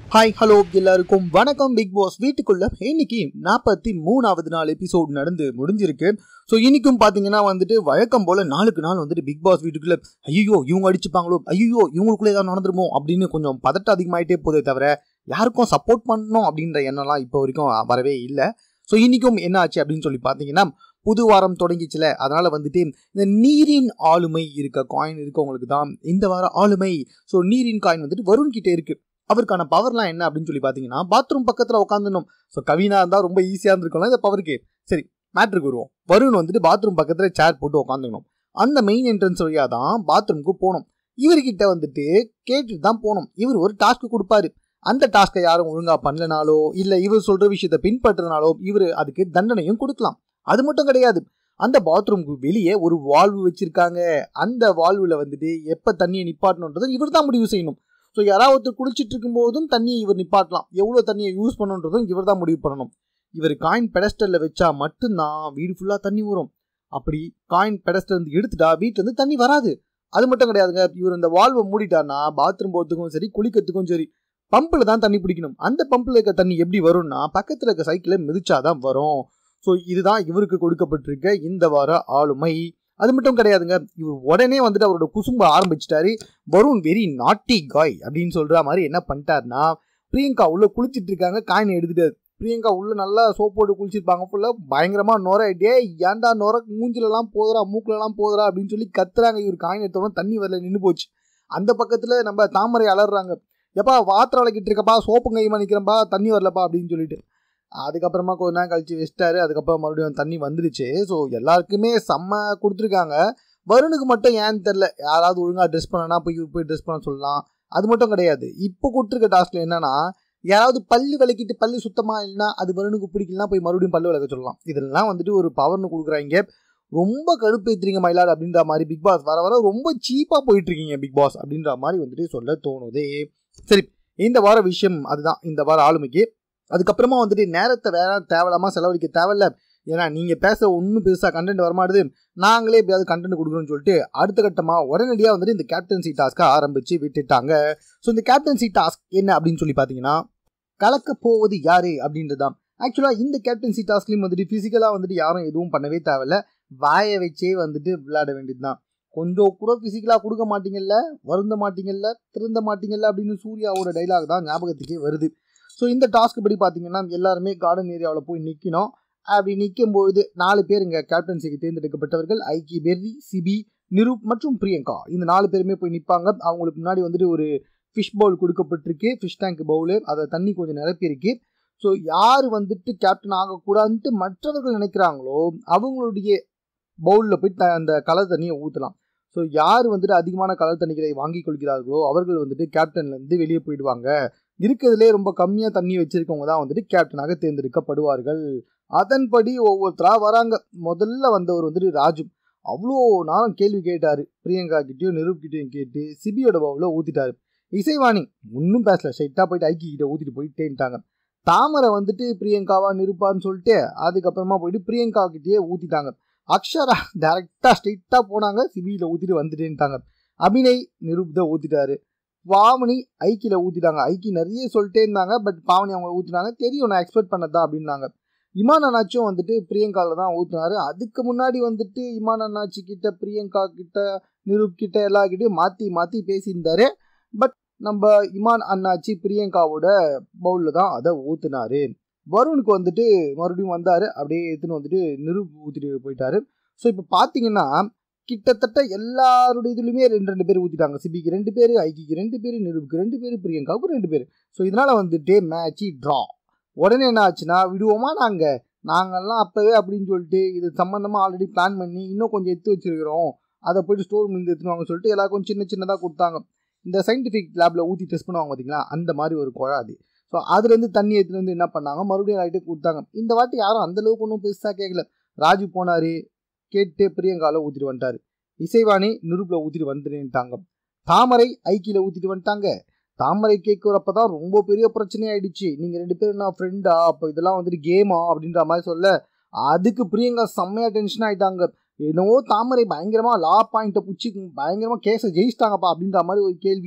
hi hello எல்லாருக்கும் வணக்கம் big pass வீட்டுக்குள்ள இன்னைக்கு நாற்பத்தி மூணாவது நாள் எபிசோட் நடந்து முடிஞ்சிருக்கு ஸோ இன்னைக்கும் பார்த்தீங்கன்னா வந்துட்டு வழக்கம் போல நாளுக்கு நாள் வந்துட்டு பிக் பாஸ் வீட்டுக்குள்ள ஐயோ இவங்க அடிச்சுப்பாங்களோ ஐயோ இவங்களுக்குள்ள ஏதாவது நடந்துருமோ அப்படின்னு கொஞ்சம் பதட்டம் அதிகமாயிட்டே போதே தவிர யாருக்கும் சப்போர்ட் பண்ணணும் அப்படின்ற எண்ணம்லாம் இப்போ வரைக்கும் வரவே இல்லை ஸோ இன்னைக்கும் என்ன ஆச்சு அப்படின்னு சொல்லி பார்த்தீங்கன்னா புது வாரம் தொடங்கிச்சுல அதனால வந்துட்டு இந்த நீரின் ஆளுமை இருக்க காயின் இருக்கவங்களுக்கு தான் இந்த வார ஆளுமை ஸோ நீரின் காயின் வந்துட்டு வருண் கிட்டே இருக்கு அவருக்கான பவர்லாம் என்ன அப்படின்னு சொல்லி பார்த்தீங்கன்னா பாத்ரூம் பக்கத்தில் உட்காந்துடணும் ஸோ கவினா இருந்தால் ரொம்ப ஈஸியாக இருந்திருக்கலாம் இந்த பவருக்கு சரி மேட்ருக்கு வருவோம் வருண் வந்துட்டு பாத்ரூம் பக்கத்தில் சேர் போட்டு உட்காந்துக்கணும் அந்த மெயின் என்ட்ரன்ஸ் வழியாக தான் பாத்ரூம்க்கு போகணும் இவர்கிட்ட வந்துட்டு கேட்டுட்டு தான் போகணும் இவர் ஒரு டாஸ்க் கொடுப்பாரு அந்த டாஸ்க்கை யாரும் ஒழுங்காக பண்ணலனாலோ இல்லை இவர் சொல்கிற விஷயத்தை பின்பற்றுறனாலோ இவர் அதுக்கு தண்டனையும் கொடுக்கலாம் அது மட்டும் கிடையாது அந்த பாத்ரூம்க்கு வெளியே ஒரு வால்வு வச்சிருக்காங்க அந்த வால்வில் வந்துட்டு எப்போ தண்ணியை நிப்பாட்டணுன்றதை இவர் தான் முடிவு செய்யணும் ஸோ யாராவது ஒருத்தர் குளிச்சிட்டு இருக்கும்போதும் தண்ணியை இவர் நிப்பாட்டலாம் எவ்வளோ தண்ணியை யூஸ் பண்ணணுன்றதும் இவர் தான் முடிவு பண்ணணும் இவர் காயின் பெடஸ்டலில் வச்சா மட்டும்தான் வீடு ஃபுல்லாக தண்ணி வரும் அப்படி காயின் பெடஸ்டல் இருந்து எடுத்துட்டா வீட்டிலேருந்து தண்ணி வராது அது மட்டும் கிடையாதுங்க இவர் இந்த வால்வை மூடிட்டார்னா பாத்ரூம் போகிறதுக்கும் சரி குளிக்கிறதுக்கும் சரி பம்பில் தான் தண்ணி பிடிக்கணும் அந்த பம்பில் இருக்க தண்ணி எப்படி வரும்னா பக்கத்தில் இருக்க சைக்கிளை மிதிச்சாதான் வரும் ஸோ இதுதான் இவருக்கு கொடுக்கப்பட்டிருக்க இந்த வார ஆளுமை அது மட்டும் கிடையாதுங்க இவர் உடனே வந்துட்டு அவரோட குசும்ப ஆரம்பிச்சிட்டாரு வருண் வெரி நாட்டி காய் அப்படின்னு சொல்ற மாதிரி என்ன பண்ணிட்டாருன்னா பிரியங்கா உள்ள குளிச்சிட்டு இருக்காங்க காயின் எடுத்துட்டாரு பிரியங்கா உள்ள நல்லா சோப் போட்டு குளிச்சிருப்பாங்க ஃபுல்லா பயங்கரமா நுர டே ஏன்டா நுர மூஞ்சிலலாம் போதுறா மூக்கிலலாம் போதுறா அப்படின்னு சொல்லி கத்துறாங்க இவர் காயின் எடுத்தோட தண்ணி வரல நின்று போச்சு அந்த பக்கத்துல நம்ம தாமரை அலறாங்க எப்பா வாத்திரம் விளக்கிட்டு இருக்கப்பா சோப்பு கைமா நிற்கிறப்பா தண்ணி வரலப்பா அப்படின்னு சொல்லிட்டு அதுக்கப்புறமா கொஞ்ச நேரம் கழிச்சு வச்சிட்டாரு அதுக்கப்புறம் மறுபடியும் தண்ணி வந்துடுச்சு ஸோ எல்லாருக்குமே செம்ம கொடுத்துருக்காங்க வருணுக்கு மட்டும் ஏன்னு தெரில யாராவது ஒழுங்காக ட்ரெஸ் பண்ணனா போய் போய் ட்ரெஸ் பண்ண சொல்லலாம் அது மட்டும் கிடையாது இப்போ கொடுத்துருக்க டாஸ்க்ல என்னன்னா யாராவது பல்லு விளக்கிட்டு பல்லு சுத்தமாக இல்லைன்னா அது வருணுக்கு பிடிக்கலனா போய் மறுபடியும் பல்லு விளக்க சொல்லலாம் இதெல்லாம் வந்துட்டு ஒரு பவர்னு கொடுக்குறாங்க ரொம்ப கடுப்பேத்துறீங்க மயிலாடு அப்படின்ற மாதிரி பிக் பாஸ் வர வர ரொம்ப சீப்பாக போயிட்டு இருக்கீங்க பிக் பாஸ் அப்படின்ற மாதிரி வந்துட்டு சொல்ல தோணுதே சரி இந்த வார விஷயம் அதுதான் இந்த வார ஆளுமைக்கு அதுக்கப்புறமா வந்துட்டு நேரத்தை வேற தேவையில்லாமல் செலவழிக்க தேவையில்ல ஏன்னா நீங்கள் பேச ஒன்றும் பெருசாக கண்டென்ட் வரமாட்டுது நாங்களே எப்படியாவது கண்டென்ட் கொடுக்குறோம்னு சொல்லிட்டு அடுத்த கட்டமாக உடனடியாக வந்துட்டு இந்த கேப்டன்சி டாஸ்க்கை ஆரம்பித்து விட்டுட்டாங்க ஸோ இந்த கேப்டன்சி டாஸ்க் என்ன அப்படின்னு சொல்லி பார்த்தீங்கன்னா கலக்க போவது யாரு அப்படின்றது தான் ஆக்சுவலாக இந்த கேப்டன்சி டாஸ்க்லையும் வந்துட்டு ஃபிசிக்கலாக வந்துட்டு யாரும் எதுவும் பண்ணவே தேவையில்ல வாயை வச்சே வந்துட்டு விளையாட வேண்டியது தான் கொஞ்சம் கூட ஃபிசிக்கலாக கொடுக்க மாட்டீங்கல்ல வருந்த மாட்டீங்கல்ல திருந்த மாட்டீங்கல்ல அப்படின்னு சூர்யாவோட டைலாக் தான் ஞாபகத்துக்கே வருது ஸோ இந்த டாஸ்க் படி பார்த்தீங்கன்னா எல்லாருமே கார்டன் ஏரியாவில் போய் நிற்கணும் அப்படி நிற்கும் பொழுது நாலு பேர் இங்கே கேப்டன்சிக்கு தேர்ந்தெடுக்கப்பட்டவர்கள் ஐக்கி பெர்ரி சிபி நிரூப் மற்றும் பிரியங்கா இந்த நாலு பேருமே போய் நிற்பாங்க அவங்களுக்கு முன்னாடி வந்துட்டு ஒரு ஃபிஷ் பவுல் கொடுக்கப்பட்டிருக்கு ஃபிஷ் டேங்க் பவுலு அதை தண்ணி கொஞ்சம் நிரப்பியிருக்கு ஸோ யார் வந்துட்டு கேப்டன் ஆகக்கூடாதுன்ட்டு மற்றவர்கள் நினைக்கிறாங்களோ அவங்களுடைய பவுலில் போய் த அந்த கலர் தண்ணியை ஊற்றலாம் ஸோ யார் வந்துட்டு அதிகமான கலர் தண்ணிகளை வாங்கி கொள்கிறார்களோ அவர்கள் வந்துட்டு கேப்டன்லேருந்து வெளியே போயிடுவாங்க இருக்கிறதுலே ரொம்ப கம்மியாக தண்ணி வச்சிருக்கவங்க தான் வந்துட்டு கேப்டனாக தேர்ந்தெடுக்கப்படுவார்கள் அதன்படி ஒவ்வொருத்தராக வராங்க முதல்ல வந்தவர் வந்துட்டு ராஜு அவ்வளோ நேரம் கேள்வி கேட்டார் பிரியங்கா கிட்டேயும் நிரூப் கிட்டேயும் கேட்டு சிபியோட பவுலில் ஊற்றிட்டாரு இசைவாணி ஒன்றும் பேசல ஸ்ட்ரைட்டாக போயிட்டு ஐக்கி கிட்ட ஊற்றிட்டு போயிட்டேன்ட்டாங்க தாமரை வந்துட்டு பிரியங்காவா நிருப்பான்னு சொல்லிட்டு அதுக்கப்புறமா போயிட்டு பிரியங்கா கிட்டேயே ஊற்றிட்டாங்க அக்ஷரா டேரெக்டாக ஸ்ட்ரைட்டாக போனாங்க சிபியில் ஊற்றிட்டு வந்துட்டேன்ட்டாங்க அபிநய் நிரூப் தான் ஊற்றிட்டாரு பாவனி ஐக்கியில் ஊற்றிட்டாங்க ஐக்கி நிறைய சொல்லிட்டே இருந்தாங்க பட் பாவனி அவங்க ஊற்றினாங்க தெரியும் நான் எக்ஸ்பெக்ட் பண்ணதா அப்படின்னாங்க இமான் அண்ணாச்சும் வந்துட்டு பிரியங்காவில் தான் ஊற்றினாரு அதுக்கு முன்னாடி வந்துட்டு இமான் அண்ணாச்சி கிட்ட பிரியங்கா கிட்ட நிரூப் கிட்ட எல்லார்கிட்டையும் மாற்றி மாற்றி பேசியிருந்தாரு பட் நம்ம இமான் அண்ணாச்சி பிரியங்காவோட பவுலில் தான் அதை ஊற்றினாரு வருணுக்கு வந்துட்டு மறுபடியும் வந்தார் அப்படியே எடுத்துன்னு வந்துட்டு நிரூப் ஊற்றிட்டு போயிட்டாரு ஸோ இப்போ பார்த்தீங்கன்னா கிட்டத்தட்ட எல்லாருடைய இதுலையுமே ரெண்டு ரெண்டு பேர் ஊற்றிட்டாங்க சிபிக்கு ரெண்டு பேர் ஐக்கிக்கு ரெண்டு பேர் நிரூப்க்கு ரெண்டு பேர் பிரியங்காவுக்கு ரெண்டு பேர் ஸோ இதனால் வந்துட்டு மேட்ச்சு ட்ரா உடனே என்ன ஆச்சுன்னா விடுவோமா நாங்கள் நாங்கள்லாம் அப்போவே அப்படின்னு சொல்லிட்டு இது சம்மந்தமாக ஆல்ரெடி பிளான் பண்ணி இன்னும் கொஞ்சம் எடுத்து வச்சுருக்கிறோம் அதை போயிட்டு ஸ்டோர் இருந்து எடுத்துவாங்க சொல்லிட்டு எல்லாருக்கும் சின்ன சின்னதாக கொடுத்தாங்க இந்த சயின்டிஃபிக் லேபில் ஊற்றி டெஸ்ட் பண்ணுவாங்க பார்த்தீங்களா அந்த மாதிரி ஒரு குழாது ஸோ அதுலேருந்து தண்ணி எடுத்துகிட்டு வந்து என்ன பண்ணாங்க மறுபடியும் ஆகிட்டு கொடுத்தாங்க இந்த வாட்டி யாரும் அந்தளவுக்கு ஒன்றும் பெருசாக கேட்கல ராஜு போனார் கேட்டு பிரியங்காவில் ஊற்றிட்டு வந்துட்டார் இசைவாணி நிருப்பில் ஊற்றிட்டு வந்துட்டேன்ட்டாங்க தாமரை ஐக்கியில் ஊற்றிட்டு வந்துட்டாங்க தாமரை கேட்குறப்ப தான் ரொம்ப பெரிய பிரச்சனை ஆயிடுச்சு நீங்கள் ரெண்டு பேரும் நான் ஃப்ரெண்டா அப்போ இதெல்லாம் வந்துட்டு கேமா அப்படின்ற மாதிரி சொல்ல அதுக்கு பிரியங்கா செம்மையாக டென்ஷன் ஆகிட்டாங்க என்னவோ தாமரை பயங்கரமாக லா பாயிண்ட்டை பிடிச்சி பயங்கரமாக கேஸை ஜெயிச்சிட்டாங்கப்பா அப்படின்ற மாதிரி ஒரு கேள்வி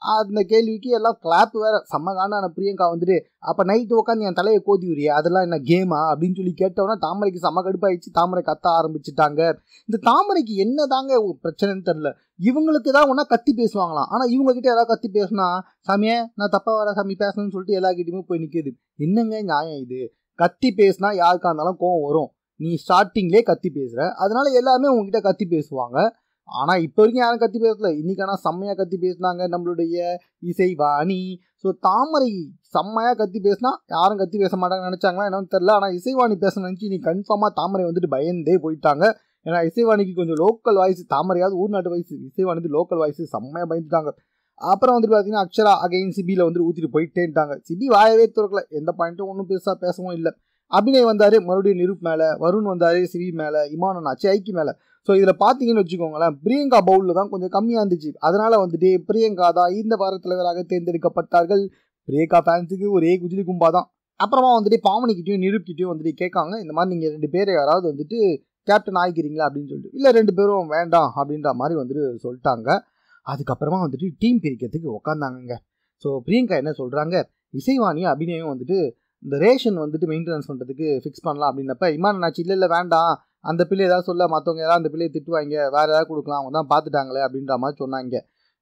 அந்த கேள்விக்கு எல்லாம் கிளாப் வேற செம்ம காண்டான பிரியங்கா வந்துட்டு அப்போ நைட்டு உட்காந்து என் தலையை கோதி விரியே அதெல்லாம் என்ன கேமா அப்படின்னு சொல்லி கேட்டோன்னா தாமரைக்கு செம்ம கடுப்பாயிடுச்சு தாமரை கத்த ஆரம்பிச்சிட்டாங்க இந்த தாமரைக்கு என்ன தாங்க பிரச்சனைன்னு தெரில இவங்களுக்கு தான் ஒன்றா கத்தி பேசுவாங்களாம் ஆனால் இவங்க கிட்ட ஏதாவது கத்தி பேசினா சாமியே நான் தப்பாக வர சாமி பேசணும்னு சொல்லிட்டு எல்லாக்கிட்டையுமே போய் நிற்கிது என்னங்க நியாயம் இது கத்தி பேசினா யாருக்கா இருந்தாலும் கோவம் வரும் நீ ஸ்டார்டிங்லேயே கத்தி பேசுகிற அதனால எல்லாமே உங்ககிட்ட கத்தி பேசுவாங்க ஆனால் இப்போ வரைக்கும் யாரும் கத்தி பேசல இன்னைக்கு ஆனால் செம்மையாக கத்தி பேசினாங்க நம்மளுடைய இசைவாணி ஸோ தாமரை செம்மையாக கத்தி பேசினா யாரும் கத்தி பேச மாட்டாங்கன்னு நினச்சாங்களா என்னன்னு தெரில ஆனால் இசைவாணி பேச நினச்சி நீ கன்ஃபார்மாக தாமரை வந்துட்டு பயந்தே போயிட்டாங்க ஏன்னா இசைவாணிக்கு கொஞ்சம் லோக்கல் வாய்ஸ் தாமரையாவது ஊர் நாட்டு வாய்ஸ் இசைவாணி வந்து லோக்கல் வாய்ஸ் செம்மையாக பயந்துட்டாங்க அப்புறம் வந்துட்டு பார்த்தீங்கன்னா அக்ஷரா அகைன் சிபியில் வந்து ஊற்றிட்டு போயிட்டேன்ட்டாங்க சிபி வாயவே திறக்கல எந்த பாயிண்ட்டும் ஒன்றும் பெருசாக பேசவும் இல்லை அபிநய் வந்தார் மறுபடியும் நிருப் மேலே வருண் வந்தார் சிவி மேலே இமானன் ஆச்சு ஐக்கி மேலே ஸோ இதில் பார்த்தீங்கன்னு வச்சுக்கோங்களேன் பிரியங்கா பவுலில் தான் கொஞ்சம் கம்மியாக இருந்துச்சு அதனால் வந்துட்டு பிரியங்கா தான் இந்த வார தலைவராக தேர்ந்தெடுக்கப்பட்டார்கள் பிரியங்கா ஃபேன்ஸுக்கு ஒரே குஜிலி கும்பா தான் அப்புறமா வந்துட்டு பாவனிக்கிட்டையும் நிருப்கிட்டையும் வந்துட்டு கேட்காங்க இந்த மாதிரி நீங்கள் ரெண்டு பேர் யாராவது வந்துட்டு கேப்டன் ஆகிக்கிறீங்களா அப்படின்னு சொல்லிட்டு இல்லை ரெண்டு பேரும் வேண்டாம் அப்படின்ற மாதிரி வந்துட்டு சொல்லிட்டாங்க அதுக்கப்புறமா வந்துட்டு டீம் பிரிக்கிறதுக்கு உக்காந்தாங்கங்க ஸோ பிரியங்கா என்ன சொல்கிறாங்க இசைவாணியும் அபிநயம் வந்துட்டு இந்த ரேஷன் வந்துட்டு மெயின்டெனன்ஸ் பண்ணுறதுக்கு ஃபிக்ஸ் பண்ணலாம் அப்படின்னப்ப இமான் நாச்சு இல்லை இல்லை வேண்டாம் அந்த பிள்ளை ஏதாவது சொல்ல மற்றவங்க ஏதாவது அந்த பிள்ளையை திட்டுவாங்க வேறு ஏதாவது கொடுக்கலாம் அவங்க தான் பார்த்துட்டாங்களே அப்படின்ற மாதிரி சொன்னாங்க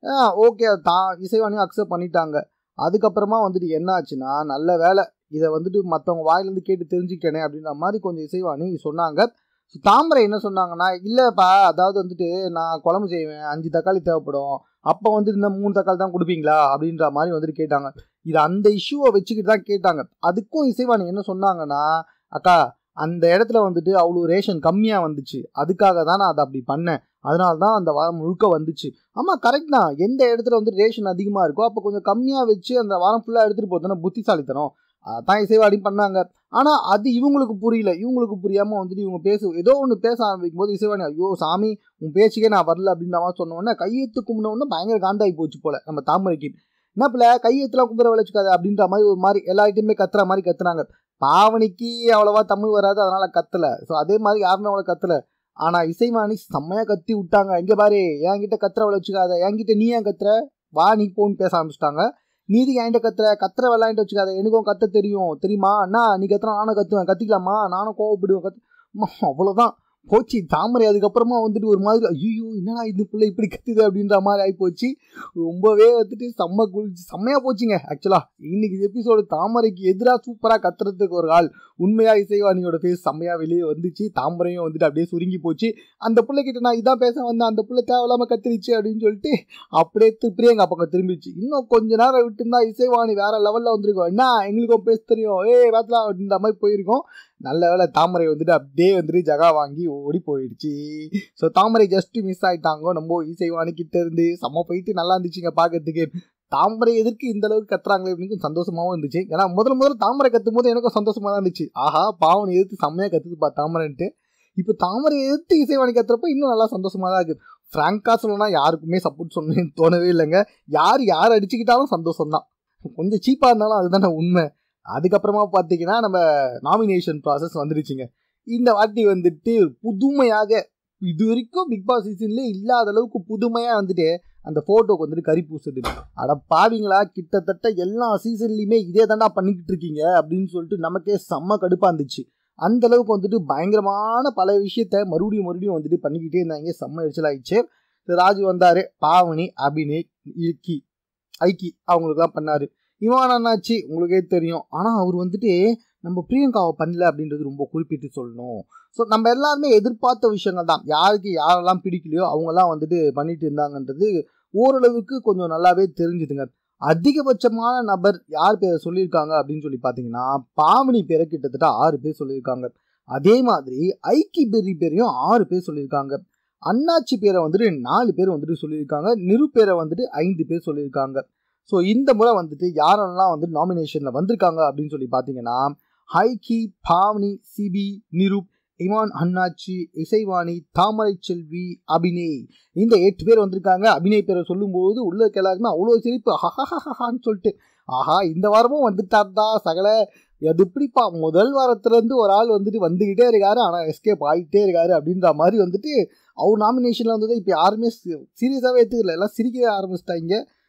ஓகே தான் இசைவாணியும் அக்செப்ட் பண்ணிட்டாங்க அதுக்கப்புறமா வந்துட்டு என்ன ஆச்சுன்னா நல்ல வேலை இதை வந்துட்டு மற்றவங்க வாயிலேருந்து கேட்டு தெரிஞ்சுக்கிட்டேனே அப்படின்ற மாதிரி கொஞ்சம் இசைவாணி சொன்னாங்க ஸோ தாமரை என்ன சொன்னாங்கன்னா இல்லைப்பா அதாவது வந்துட்டு நான் குழம்பு செய்வேன் அஞ்சு தக்காளி தேவைப்படும் அப்போ வந்துட்டு இந்த மூணு தக்காளி தான் கொடுப்பீங்களா அப்படின்ற மாதிரி வந்துட்டு கேட்டாங்க இது அந்த இஷ்யூவை வச்சுக்கிட்டு தான் கேட்டாங்க அதுக்கும் இசைவாணி என்ன சொன்னாங்கன்னா அக்கா அந்த இடத்துல வந்துட்டு அவ்வளோ ரேஷன் கம்மியாக வந்துச்சு அதுக்காக தான் நான் அதை அப்படி பண்ணேன் அதனால தான் அந்த வாரம் முழுக்க வந்துச்சு ஆமாம் கரெக்ட் தான் எந்த இடத்துல வந்து ரேஷன் அதிகமாக இருக்கோ அப்போ கொஞ்சம் கம்மியாக வச்சு அந்த வாரம் ஃபுல்லாக எடுத்துகிட்டு போதுன்னா புத்திசாலித்தனம் அதான் இசைவாடி பண்ணாங்க ஆனால் அது இவங்களுக்கு புரியல இவங்களுக்கு புரியாமல் வந்துட்டு இவங்க பேசு ஏதோ ஒன்று பேச ஆரம்பிக்கும் போது இசைவாணி ஐயோ சாமி உன் பேச்சுக்கே நான் வரல அப்படின்ற மாதிரி சொன்னோன்னே கையெழுத்து கும்பினோடனே பயங்கர காண்டாகி போச்சு போல நம்ம தாமரைக்கு என்ன பிள்ளை கையெழுத்துலாம் கும்பிட விளைச்சிக்காது அப்படின்ற மாதிரி ஒரு மாதிரி எல்லார்கிட்டையுமே கத்துற மாதிரி கத்துனாங்க பாவனிக்கு அவ்வளவா தமிழ் வராது அதனால கத்தல ஸோ அதே மாதிரி யாருமே அவ்வளோ கத்தல ஆனால் இசைமானி செம்மையாக கத்தி விட்டாங்க இங்கே பாரு என்கிட்ட கத்துற வச்சுக்காத என்கிட்ட நீ ஏன் கத்துற வா நீ போன்னு பேச ஆரம்பிச்சிட்டாங்க நீதி என்கிட்ட கத்துற கத்துற விளையாண்டு வச்சுக்காத எனக்கும் கத்த தெரியும் தெரியுமா அண்ணா நீ கத்துற நானும் கத்துவேன் கத்திக்கலாமா நானும் கோவப்படுவேன் கத்து அவ்வளோதான் போச்சு தாமரை அதுக்கப்புறமா வந்துட்டு ஒரு மாதிரி ஐயோ என்னடா இந்த பிள்ளை இப்படி கத்துது அப்படின்ற மாதிரி ஆகி போச்சு ரொம்பவே வந்துட்டு செம்ம குளிச்சு செம்மையாக போச்சுங்க ஆக்சுவலாக இன்னைக்கு எபிசோடு தாமரைக்கு எதிராக சூப்பராக கத்துறதுக்கு ஒரு ஆள் உண்மையாக இசைவாணியோட பேஸ் செம்மையாக வெளியே வந்துச்சு தாமரையும் வந்துட்டு அப்படியே சுருங்கி போச்சு அந்த பிள்ளைகிட்ட நான் இதான் பேச வந்தேன் அந்த பிள்ளை தேவையில்லாமல் கத்துருச்சு அப்படின்னு சொல்லிட்டு அப்படியே பிரியங்கா பக்கம் திரும்பிச்சு இன்னும் கொஞ்ச நேரம் விட்டுருந்தா இசைவாணி வேற லெவலில் வந்திருக்கோம் என்ன எங்களுக்கும் பேச தெரியும் ஏ வேத்தலாம் அப்படின்ற மாதிரி போயிருக்கோம் நல்ல வேலை தாமரை வந்துட்டு அப்படியே வந்துட்டு ஜகா வாங்கி ஓடி போயிடுச்சு ஸோ தாமரை ஜஸ்ட் மிஸ் ஆயிட்டாங்க நம்ம இசைவாணி கிட்ட இருந்து செம்ம போயிட்டு நல்லா இருந்துச்சுங்க பார்க்கறதுக்கு தாமரை எதற்கு இந்த அளவுக்கு கத்துறாங்களே அப்படின்னு சந்தோஷமாவும் இருந்துச்சு ஏன்னா முதல்ல முதல்ல தாமரை கத்தும் போது எனக்கும் சந்தோஷமா தான் இருந்துச்சு ஆஹா பாவனை எதிர்த்து செம்மையா கத்துதுப்பா தாமரைன்ட்டு இப்போ தாமரை எதிர்த்து இசைவாணி கத்துறப்ப இன்னும் நல்லா சந்தோஷமா தான் இருக்கு ஃப்ராங்கா சொல்லணும்னா யாருக்குமே சப்போர்ட் சொன்னு தோணவே இல்லைங்க யார் யார் அடிச்சுக்கிட்டாலும் சந்தோஷம் தான் கொஞ்சம் சீப்பாக இருந்தாலும் அதுதானே உண்மை அதுக்கப்புறமா பார்த்தீங்கன்னா நம்ம நாமினேஷன் ப்ராசஸ் வந்துடுச்சுங்க இந்த வாட்டி வந்துட்டு புதுமையாக இது வரைக்கும் பிக் பாஸ் சீசன்லேயே இல்லாத அளவுக்கு புதுமையாக வந்துட்டு அந்த ஃபோட்டோக்கு வந்துட்டு கறி பூசுது அட பாவிங்களா கிட்டத்தட்ட எல்லா சீசன்லையுமே இதே தாண்டா பண்ணிக்கிட்டு இருக்கீங்க அப்படின்னு சொல்லிட்டு நமக்கே செம்ம கடுப்பாக இருந்துச்சு அந்த அளவுக்கு வந்துட்டு பயங்கரமான பல விஷயத்த மறுபடியும் மறுபடியும் வந்துட்டு பண்ணிக்கிட்டே இருந்தாங்க செம்ம எரிச்சலாயிடுச்சு ராஜு வந்தார் பாவனி அபினய் இக்கி ஐக்கி அவங்களுக்குலாம் பண்ணார் இவான் அண்ணாச்சி உங்களுக்கே தெரியும் ஆனால் அவர் வந்துட்டு நம்ம பிரியங்காவை பண்ணல அப்படின்றது ரொம்ப குறிப்பிட்டு சொல்லணும் ஸோ நம்ம எல்லாருமே எதிர்பார்த்த விஷயங்கள் தான் யாருக்கு யாரெல்லாம் பிடிக்கலையோ அவங்கெல்லாம் வந்துட்டு பண்ணிட்டு இருந்தாங்கன்றது ஓரளவுக்கு கொஞ்சம் நல்லாவே தெரிஞ்சுதுங்க அதிகபட்சமான நபர் யார் பேரை சொல்லியிருக்காங்க அப்படின்னு சொல்லி பார்த்தீங்கன்னா பாவனி பேரை கிட்டத்தட்ட ஆறு பேர் சொல்லியிருக்காங்க அதே மாதிரி ஐக்கி பெரி பேரையும் ஆறு பேர் சொல்லியிருக்காங்க அண்ணாச்சி பேரை வந்துட்டு நாலு பேர் வந்துட்டு சொல்லியிருக்காங்க நிரு பேரை வந்துட்டு ஐந்து பேர் சொல்லியிருக்காங்க ஸோ இந்த முறை வந்துட்டு யாரெல்லாம் வந்துட்டு நாமினேஷனில் வந்திருக்காங்க அப்படின்னு சொல்லி பார்த்தீங்கன்னா ஹைகி பாவனி சிபி நிருப் இமான் அண்ணாச்சி இசைவாணி தாமரை செல்வி அபிநய் இந்த எட்டு பேர் வந்திருக்காங்க அபிநய் பேரை சொல்லும்போது உள்ள இருக்க எல்லாருமே அவ்வளோ சிரிப்பு ஹஹஹஹான்னு சொல்லிட்டு ஆஹா இந்த வாரமும் வந்துட்டார்தா சகல அது எப்படிப்பா முதல் வாரத்துலேருந்து ஒரு ஆள் வந்துட்டு வந்துக்கிட்டே இருக்காரு ஆனால் எஸ்கேப் ஆகிட்டே இருக்காரு அப்படின்ற மாதிரி வந்துட்டு அவர் நாமினேஷனில் வந்தது இப்போ யாருமே சீரியஸாகவே எடுத்துக்கல எல்லாம் சிரிக்க ஆரம்பிச்சிட்டாங்க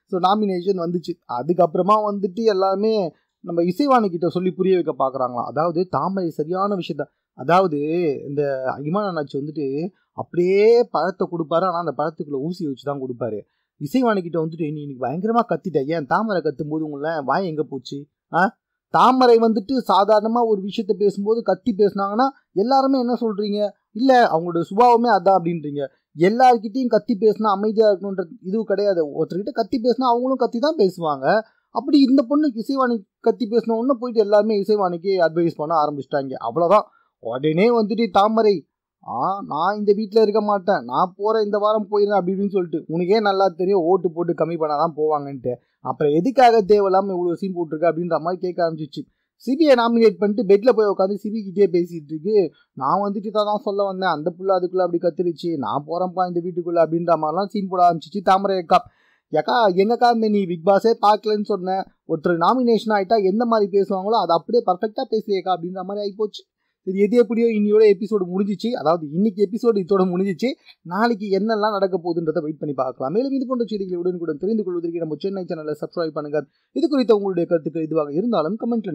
ஸோ நாமினேஷன் வந்துச்சு அதுக்கப்புறமா வந்துட்டு எல்லாமே நம்ம இசைவாணி கிட்ட சொல்லி புரிய வைக்க பார்க்குறாங்களாம் அதாவது தாமரை சரியான விஷயத்த அதாவது இந்த இமான் அண்ணாச்சி வந்துட்டு அப்படியே பழத்தை கொடுப்பாரு ஆனால் அந்த பழத்துக்குள்ள ஊசி வச்சு தான் கொடுப்பாரு இசைவாணி கிட்ட வந்துட்டு நீ இன்னைக்கு பயங்கரமாக கத்திட்ட ஏன் தாமரை கத்தும் போது உங்களை வாய் எங்கே போச்சு ஆ தாமரை வந்துட்டு சாதாரணமாக ஒரு விஷயத்த பேசும்போது கத்தி பேசுனாங்கன்னா எல்லாருமே என்ன சொல்றீங்க இல்லை அவங்களோட சுபாவமே அதான் அப்படின்றீங்க எல்லார்கிட்டையும் கத்தி பேசினா அமைதியாக இருக்கணுன்ற இது கிடையாது ஒருத்தர்கிட்ட கத்தி பேசினா அவங்களும் கத்தி தான் பேசுவாங்க அப்படி இந்த பொண்ணுக்கு இசைவாணி கத்தி பேசின உடனே போயிட்டு எல்லாருமே இசைவாணிக்கு அட்வைஸ் பண்ண ஆரம்பிச்சிட்டாங்க அவ்வளோதான் உடனே வந்துட்டு தாமரை ஆ நான் இந்த வீட்டில் இருக்க மாட்டேன் நான் போகிறேன் இந்த வாரம் போயிடுறேன் அப்படி இப்படின்னு சொல்லிட்டு உனக்கே நல்லா தெரியும் ஓட்டு போட்டு கம்மி பண்ணாதான் போவாங்கன்ட்டு அப்புறம் எதுக்காக தேவையில்லாமல் இவ்வளோ சீன் போட்டிருக்க அப்படின்ற மாதிரி கேட்க ஆரம்பிச்சிச்சு சிபிஐ நாமினேட் பண்ணிட்டு பெட்டில் போய் உட்காந்து சிபிக்கிட்டே பேசிகிட்டு இருக்கு நான் வந்துட்டு தான் சொல்ல வந்தேன் அந்த புள்ள அதுக்குள்ளே அப்படி கத்துருச்சு நான் போகிறேன்ப்பா இந்த வீட்டுக்குள்ளே அப்படின்ற மாதிரிலாம் சீன் போட ஆரம்பிச்சிச்சு தாமரை அக்கா ஏக்கா எங்கக்கா இந்த நீ பிக் பாஸே பார்க்கலன்னு சொன்னேன் ஒருத்தர் நாமினேஷன் ஆகிட்டா எந்த மாதிரி பேசுவாங்களோ அது அப்படியே பர்ஃபெக்டாக பேசுறியக்கா அப்படின்ற மாதிரி ஆகிப்போச்சு சரி எது எப்படியோ இன்னியோட எபிசோடு முடிஞ்சிச்சு அதாவது இன்னைக்கு எபிசோடு இதோட முடிஞ்சிச்சு நாளைக்கு என்னெல்லாம் நடக்க போகுதுன்றதை வெயிட் பண்ணி பார்க்கலாம் மேலும் இது போன்ற செய்திகளை உடனுக்குடன் தெரிந்து கொள்வதற்கு நம்ம சென்னை சேனலை சப்ஸ்கிரைப் பண்ணுங்க இது குறித்த உங்களுடைய கருத்துக்கள் இதுவாக இருந்தாலும் கமெண்ட்ல